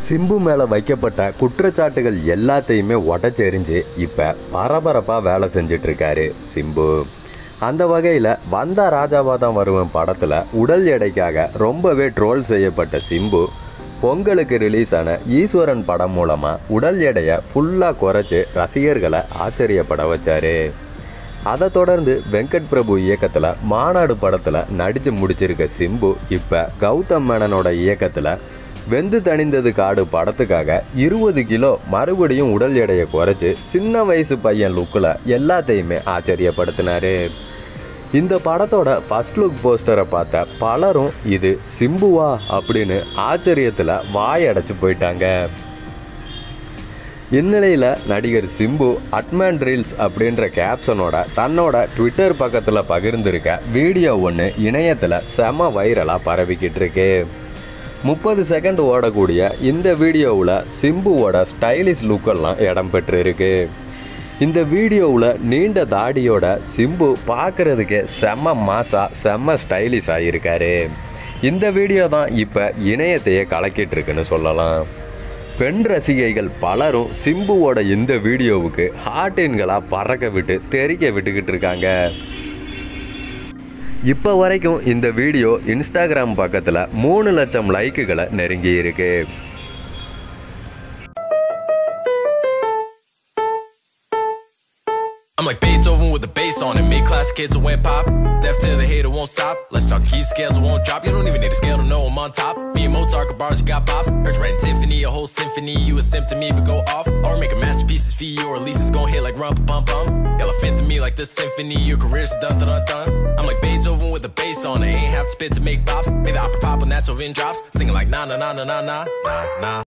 சிம்பு மேலே வைக்கப்பட்ட குற்றச்சாட்டுகள் எல்லாத்தையுமே உடச்செறிஞ்சு இப்போ பரபரப்பாக வேலை செஞ்சுட்டு இருக்காரு சிம்பு அந்த வகையில் வந்தா ராஜாவா தான் வருவேன் படத்தில் உடல் எடைக்காக ரொம்பவே ட்ரோல் செய்யப்பட்ட சிம்பு பொங்கலுக்கு ரிலீஸ் ஆன ஈஸ்வரன் படம் மூலமாக உடல் எடையை ஃபுல்லாக குறைச்சி ரசிகர்களை ஆச்சரியப்பட வச்சாரு அதை தொடர்ந்து வெங்கட் பிரபு இயக்கத்தில் மாநாடு படத்தில் நடித்து முடிச்சிருக்க சிம்பு இப்போ கௌதம் மேனனோட இயக்கத்தில் வெந்து தணிந்தது காடு படத்துக்காக இருபது கிலோ மறுபடியும் உடல் எடையை குறைச்சி சின்ன வயசு பையன் லுக்கில் எல்லாத்தையுமே ஆச்சரியப்படுத்தினாரு இந்த படத்தோட ஃபர்ஸ்ட் லுக் போஸ்டரை பார்த்த பலரும் இது சிம்புவா அப்படின்னு ஆச்சரியத்தில் வாயடைச்சு போயிட்டாங்க இந்நிலையில் நடிகர் சிம்பு அட்மேன் ரீல்ஸ் அப்படின்ற கேப்ஷனோட தன்னோட ட்விட்டர் பக்கத்தில் பகிர்ந்திருக்க வீடியோ ஒன்று இணையத்தில் செம வைரலாக பரவிக்கிட்டு இருக்கு முப்பது செகண்ட் ஓடக்கூடிய இந்த வீடியோவில் சிம்புவோட ஸ்டைலிஷ் லுக்கெல்லாம் இடம் பெற்றிருக்கு இந்த வீடியோவில் நீண்ட தாடியோட சிம்பு பார்க்குறதுக்கே செம்ம மாசா செம்ம ஸ்டைலிஷாக இருக்காரு இந்த வீடியோ தான் இப்போ இணையத்தையே கலக்கிட்டு இருக்குன்னு சொல்லலாம் பெண் ரசிகைகள் பலரும் சிம்புவோட இந்த வீடியோவுக்கு ஹார்டின்களாக பறக்க விட்டு தெறிக்க விட்டுக்கிட்டு இருக்காங்க இப்போ வரைக்கும் இந்த வீடியோ இன்ஸ்டாகிராம் பக்கத்தில் மூணு லட்சம் லைக்குகளை நெருங்கி இருக்கு I'm like Beethoven with the bass on it. Mid class kids who went pop. Deaf to the hater won't stop. Let's talk key scales won't drop. You don't even need a scale to know I'm on top. Me and Mozart got bars, you got pops. Heard Red and Tiffany, a whole symphony. You a sim to me, but go off. Or make a masterpieces for you, or at least it's gon' hit like rump bum bum. Elephant to me like the symphony. Your career's done done done. I'm like Beethoven with the bass on it. Ain't have to spit to make pops. Made the opera pop when that's when drops. Singing like na na na na na na na na.